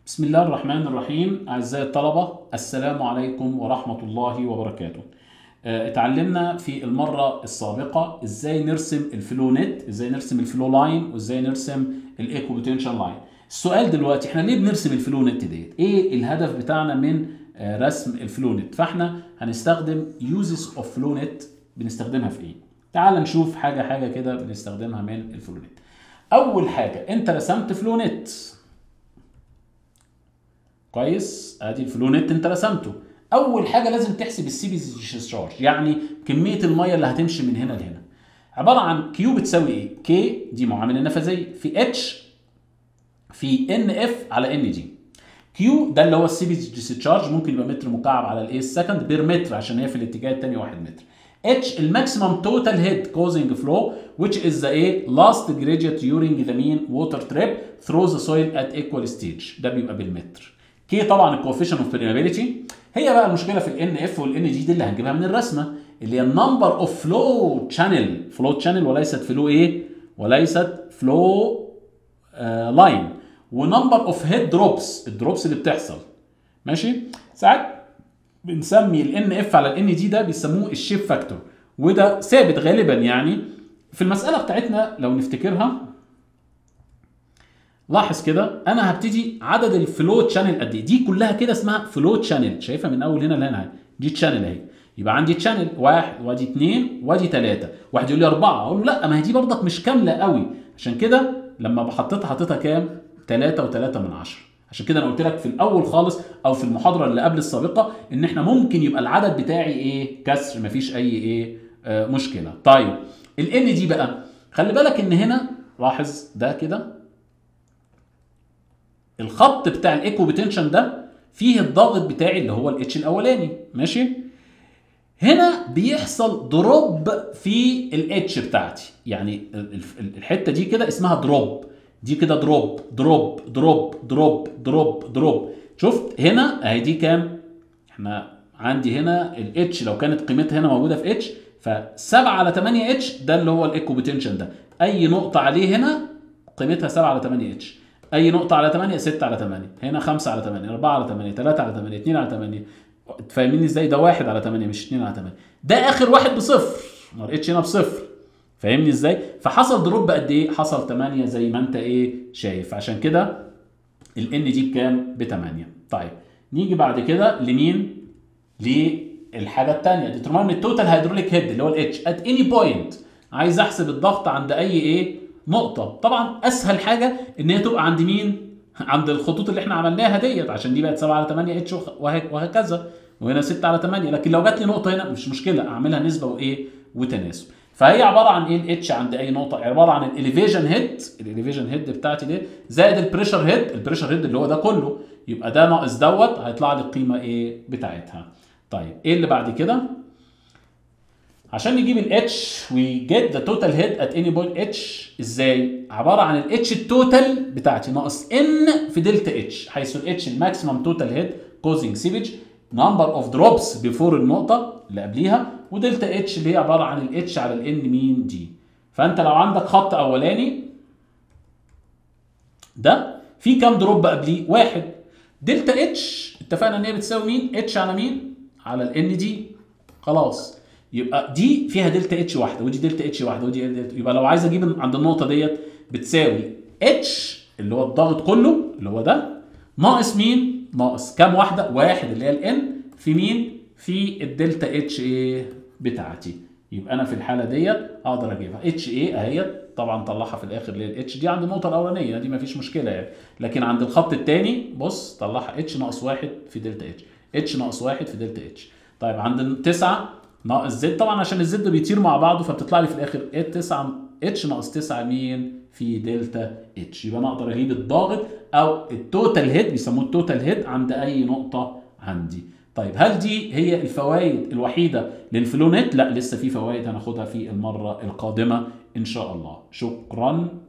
بسم الله الرحمن الرحيم أعزائي الطلبة السلام عليكم ورحمة الله وبركاته آه، اتعلمنا في المرة السابقة ازاي نرسم الفلو نت ازاي نرسم الفلو لاين وازاي نرسم الايكو بوتنشال لاين السؤال دلوقتي احنا ليه بنرسم الفلو نت ديت ايه الهدف بتاعنا من آه، رسم الفلو نت فاحنا هنستخدم uses of flow net بنستخدمها في ايه تعال نشوف حاجة حاجة كده بنستخدمها من الفلو نت اول حاجة انت رسمت فلو نت كويس ادي الفلو نت انت رسمته اول حاجه لازم تحسب السي بي ديسشارج يعني كميه الميه اللي هتمشي من هنا لهنا عباره عن كيو بتساوي ايه كي دي معامله نفاذيه في اتش في ان اف على ان دي كيو ده اللي هو السي بي ديسشارج ممكن يبقى متر مكعب على الايه السكند بير متر عشان هي في الاتجاه الثاني 1 متر H الماكسيمم توتال هيد causing flow which is the A last gradient during the mean water trip through the soil at equal stage ده بيبقى بالمتر كي طبعا الكوفيشن اوف بريمابيلتي هي بقى المشكله في الان اف والان جي دي اللي هنجيبها من الرسمه اللي هي النمبر اوف فلو تشانل فلو تشانل وليست فلو ايه وليست فلو لاين ونمبر اوف هيد دروبس الدروبس اللي بتحصل ماشي ساعات بنسمي الان اف على الان دي ده بيسموه الشيب فاكتور وده ثابت غالبا يعني في المساله بتاعتنا لو نفتكرها لاحظ كده انا هبتدي عدد الفلو تشانل قد ايه دي كلها كده اسمها فلو تشانل شايفها من اول هنا لهنا دي تشانل اهي يبقى عندي تشانل واحد وادي اثنين وادي ثلاثه واحد يقول لي اربعه اقول له لا ما هي دي برضك مش كامله قوي عشان كده لما بحطيتها حطيتها كام 3 و3 من 10 عشان كده انا قلت لك في الاول خالص او في المحاضره اللي قبل السابقه ان احنا ممكن يبقى العدد بتاعي ايه كسر مفيش اي ايه آه مشكله طيب الان دي بقى خلي بالك ان هنا لاحظ ده كده الخط بتاع الايكو بوتنشن ده فيه الضغط بتاعي اللي هو الاتش الاولاني ماشي هنا بيحصل دروب في الاتش بتاعتي يعني الحته دي كده اسمها دروب دي كده دروب دروب دروب دروب دروب دروب شفت هنا اهي دي كام احنا عندي هنا الاتش لو كانت قيمتها هنا موجوده في اتش ف 7 على 8 اتش ده اللي هو الايكو بوتنشن ده اي نقطه عليه هنا قيمتها 7 على 8 اتش اي نقطه على 8 6 على 8 هنا 5 على 8 4 على 8 3 على 8 2 على 8 فاهمين ازاي ده 1 على 8 مش 2 على 8 ده اخر واحد بصفر ما لقيتش هنا بصفر فاهمني ازاي فحصل دروب قد ايه حصل 8 زي ما انت ايه شايف عشان كده الان دي بكام ب 8 طيب نيجي بعد كده لمين للحاجه الثانيه ديترماين التوتال هيدروليك هيد اللي هو الاتش ات اني بوينت عايز احسب الضغط عند اي ايه نقطة طبعا اسهل حاجة ان هي تبقى عند مين عند الخطوط اللي احنا عملناها ديت عشان دي بقت 7 على 8 اتش وهكذا وهنا 6 على 8 لكن لو جات لي نقطة هنا مش مشكلة اعملها نسبة وايه وتناسب فهي عبارة عن ايه الاتش عند اي نقطة عبارة عن الاليفيشن هيد الاليفيشن هيد بتاعتي دي زائد البريشر هيد البريشر هيد اللي هو ده كله يبقى ده ناقص دوت هيطلع لي القيمة ايه بتاعتها طيب ايه اللي بعد كده عشان نجيب ال H we get the total head at any point H ازاي؟ عبارة عن ال H التوتال بتاعتي ناقص N في دلتا H حيث ال H الماكسيمم توتال هيد causing seepage number of drops before النقطة اللي قبليها ودلتا H اللي هي عبارة عن ال H على ال N مين دي فأنت لو عندك خط أولاني ده في كام دروب قبليه؟ واحد دلتا H اتفقنا إن هي بتساوي مين؟ H على مين؟ على ال N دي خلاص يبقى دي فيها دلتا اتش واحده ودي دلتا اتش واحده ودي دلتا يبقى لو عايز اجيب عند النقطه ديت بتساوي اتش اللي هو الضغط كله اللي هو ده ناقص مين؟ ناقص كام واحده؟ واحد اللي هي الان في مين؟ في الدلتا اتش ايه بتاعتي يبقى انا في الحاله ديت اقدر اجيبها اتش ايه اهيت طبعا طلعها في الاخر اللي هي الاتش دي عند النقطه الاولانيه دي مفيش مشكله يعني لكن عند الخط الثاني بص طلعها اتش ناقص واحد في دلتا اتش اتش ناقص واحد في دلتا اتش طيب عند التسعه ناقص زد طبعا عشان الزد بيطير مع بعضه فبتطلع لي في الاخر 9 اتش ناقص 9 مين في دلتا اتش يبقى انا اقدر اجيب الضاغط او التوتال هيد بيسموه التوتال هيد عند اي نقطه عندي طيب هل دي هي الفوائد الوحيده للفلو نت لا لسه في فوائد هناخدها في المره القادمه ان شاء الله شكرا